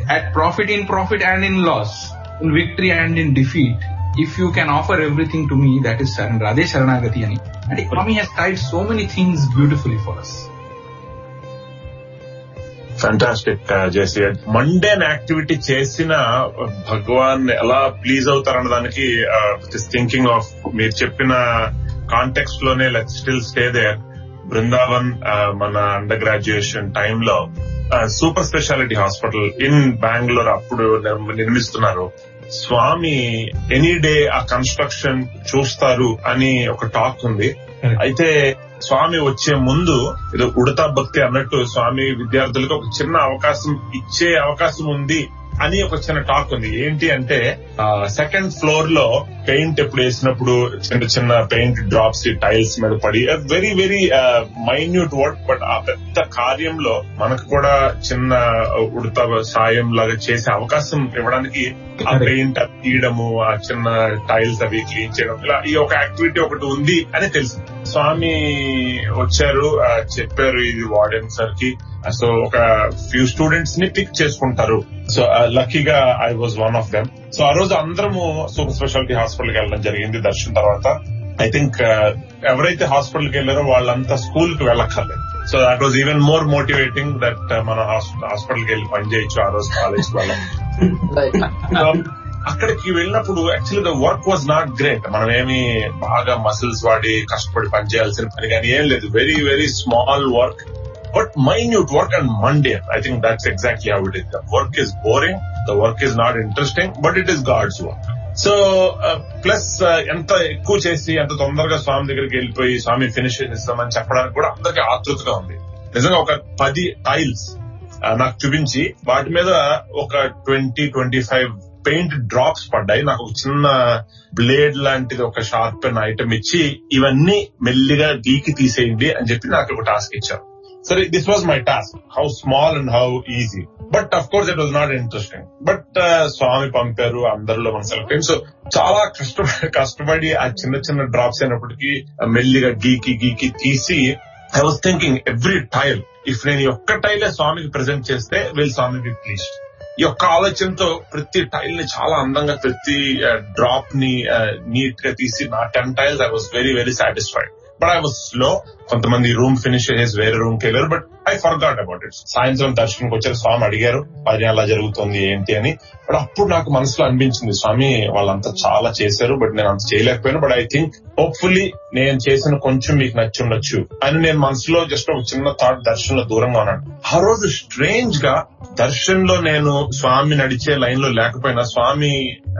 at profit in profit and in loss, in victory and in defeat, if you can offer everything to me, that is surrender. Ade Sharanagati ani. And Swami has tied so many things beautifully for us. Fantastic JC mundane activity చేసిన భగవాన్ ఎలా please అవుతారన్న దానికి thinking of మీరు చెప్పిన context లోనే let still stay there Brindavan మన under graduation super speciality hospital in Bengaluru అప్పుడు నిర్మిస్తున్నారు Swami any day uh construction చూస్తారు అని ఒక టాక్ ఉంది అయితే స్వామి వచ్చే ముందు ఏదో ఉడతా భక్తి అన్నట్టు స్వామి విద్యార్థులకు ఒక చిన్న అవకాశం ఇచ్చే అవకాశం ఉంది అని ఒక చిన్న టాక్ ఉంది ఏంటి అంటే సెకండ్ ఫ్లోర్ లో పెయింట్ ఎప్పుడు వేసినప్పుడు చిన్న చిన్న పెయింట్ డ్రాప్స్ టైల్స్ మీద పడి very very minute work but uh పెద్ద కార్యంలో మనకు కూడా చిన్న ఉడత సాయం లాగా చేసే అవకాశం ఇవ్వడానికి ఆ పెయింట్ తీయడము ఆ చిన్న టైల్స్ అవి క్లీన్ చేయడం ఇలా ఈ ఒక యాక్టివిటీ ఒకటి ఉంది అని తెలుసు స్వామి వచ్చారు చెప్పారు ఇది వార్డెన్ సార్ కి సో ఒక ఫ్యూ స్టూడెంట్స్ ని పిక్ చేసుకుంటారు సో లక్కీగా I was one of them so uh రోజు అందరము సూపర్ స్పెషాలిటీ హాస్పిటల్ కి వెళ్ళడం జరిగింది దర్శనం తర్వాత ఐ థింక్ ఎవరైతే హాస్పిటల్ కి వెళ్ళారో వాళ్ళంతా స్కూల్ కి వెళ్ళక్కర్లేదు so that was even more motivating that మన హాస్పిటల్ కి వెళ్ళి పనిచేయచ్చు ఆ రోజు కాలేజ్ వాళ్ళం అక్కడికి వెళ్ళినప్పుడు actually the work was not great మనం ఏమి బాగా మసిల్స్ వాడి కష్టపడి పనిచేయాల్సిన పని కానీ ఏం లేదు very very small work but minute work and mundane I think that's exactly how it is the work is boring the work is not interesting but it is God's work so plus ఎంత ఎక్కువ చేసి ఎంత తొందరగా స్వామి దగ్గరికి వెళ్ళిపోయి స్వామి finish చేస్తామని చెప్పడానికి కూడా అందరికి ఆతృతగా ఉంది నిజంగా ఒక పది టైల్స్ నాకు చూపించి వాటి మీద ఒక twenty twenty five paint drops పడ్డాయి నాకు ఒక చిన్న బ్లేడ్ లాంటిది ఒక షార్ప్ పెన్ ఐటమ్ ఇచ్చి ఇవన్నీ మెల్లిగా గీకి తీసేయండి అని చెప్పి నాకు ఒక టాస్క్ ఇచ్చారు సరే this was my task how small and how easy but of course it was not interesting but Swami పంపారు అందరిలో మన సెలెక్ట్ సో చాలా కష్టపడి కష్టపడి ఆ చిన్న చిన్న డ్రాప్స్ అయినప్పటికీ మెల్లిగా గీకి గీకి తీసి I was thinking every tile if నేను ఈ ఒక్క టైలే స్వామికి ప్రెజెంట్ చేస్తే విల్ స్వామి బి ప్లీజ్డ్ ఈ యొక్క ఆలోచనతో ప్రతి టైల్ ని చాలా అందంగా ప్రతి డ్రాప్ ని నీట్ గా తీసి నా ten tiles I was very very satisfied but I was slow కొంతమంది రూమ్ ఫినిష్ చేసి వేరే రూమ్ కి వెళ్ళారు but I forgot about it సాయంత్రం దర్శనంకి వచ్చారు స్వామి అడిగారు పని ఎలా జరుగుతుంది ఏంటి అని బట్ అప్పుడు నాకు మనసులో అనిపించింది స్వామి వాళ్ళంతా చాలా చేశారు బట్ నేను అంత చేయలేకపోయాను బట్ ఐ థింక్ హోప్ఫుల్లీ నేను చేసిన కొంచెం మీకు నచ్చి ఉండొచ్చు అని నేను మనసులో జస్ట్ ఒక చిన్న థాట్ దర్శనంలో దూరంగా ఉన్నాను ఆ రోజు స్ట్రేంజ్ గా దర్శన్లో నేను స్వామి నడిచే లైన్ లో లేకపోయినా స్వామి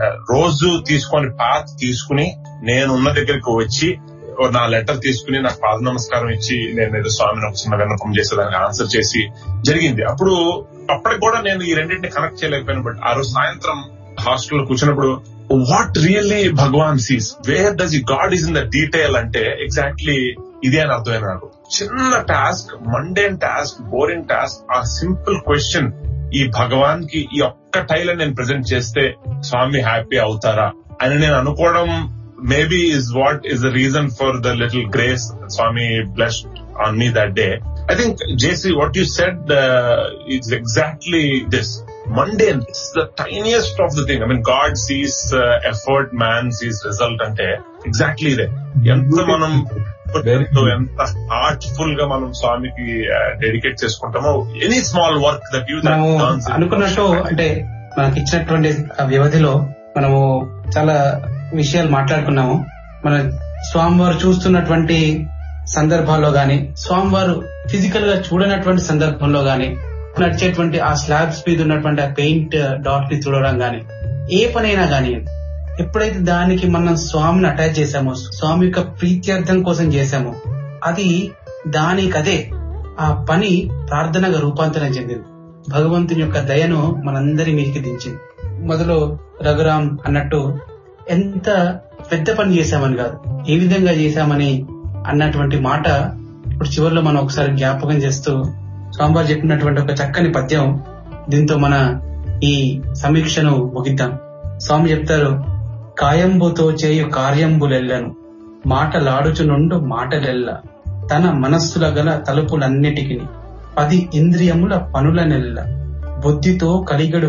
రోజు తీసుకొని పాత్ తీసుకుని నేను ఉన్న దగ్గరికి వచ్చి నా లెటర్ తీసుకుని నాకు పాద నమస్కారం ఇచ్చి నేను ఏదో స్వామిని ఒక చిన్న విన్నపం చేసేదానికి ఆన్సర్ చేసి జరిగింది అప్పుడు అప్పటికి కూడా నేను ఈ రెండింటిని కనెక్ట్ చేయలేకపోయాను బట్ ఆ రోజు సాయంత్రం హాస్టల్లో కూర్చున్నప్పుడు what really Bhagavan sees where does ఈ God is in the detail అంటే ఎగ్జాక్ట్లీ ఇదే అని అర్థమైంది నాకు చిన్న task mundane task boring task uh simple question ఈ భగవాన్ కి ఈ ఒక్క టైల్ నేను ప్రెజెంట్ చేస్తే స్వామి హ్యాపీ అవుతారా అని నేను అనుకోవడం maybe is what is the reason for the little grace Swami blessed on me that day I think JC what you said it's exactly this mundane it's the tiniest of the thing I mean God sees effort man sees result అంటే exactly ఇదే ఎంత మనం ఎంత heartful గా మనం స్వామికి dedicate చేసుకుంటామో any small work that you అనుకున్నట్టు అంటే మనకి ఇచ్చినటువంటి వ్యవధిలో మనము చాలా విషయాలు మాట్లాడుకున్నాము మన స్వామివారు చూస్తున్నటువంటి సందర్భాల్లో గాని స్వామివారు ఫిజికల్ గా చూడనటువంటి సందర్భంలో గాని నడిచేటువంటి ఆ స్లాబ్స్ మీద ఉన్నటువంటి ఆ పెయింట్ డాట్ ని చూడడం గాని ఏ పనైనా గాని ఎప్పుడైతే దానికి మనం స్వామిని అటాచ్ చేశామో స్వామి యొక్క ప్రీత్యర్థం కోసం చేశామో అది దానికదే ఆ పని ప్రార్థనగా రూపాంతరం చెందింది భగవంతుని యొక్క దయను మనందరి మీదకి దించింది మొదలు రఘురాం అన్నట్టు ఎంత పెద్ద పని చేశామని కాదు ఏ విధంగా చేశామని అన్నటువంటి మాట ఇప్పుడు చివరిలో మనం ఒకసారి జ్ఞాపకం చేస్తూ స్వామివారు చెప్పినటువంటి ఒక చక్కని పద్యం దీంతో మన ఈ సమీక్షను ముగిద్దాం స్వామి చెప్తారు కాయంబుతో చేయు కార్యంబులెల్లను మాటలాడుచునుండు మాటలెల్ల తన మనస్సుల గల తలుపులన్నిటికి పది ఇంద్రియముల పనులనెల్ల బుద్ధితో కలిగడు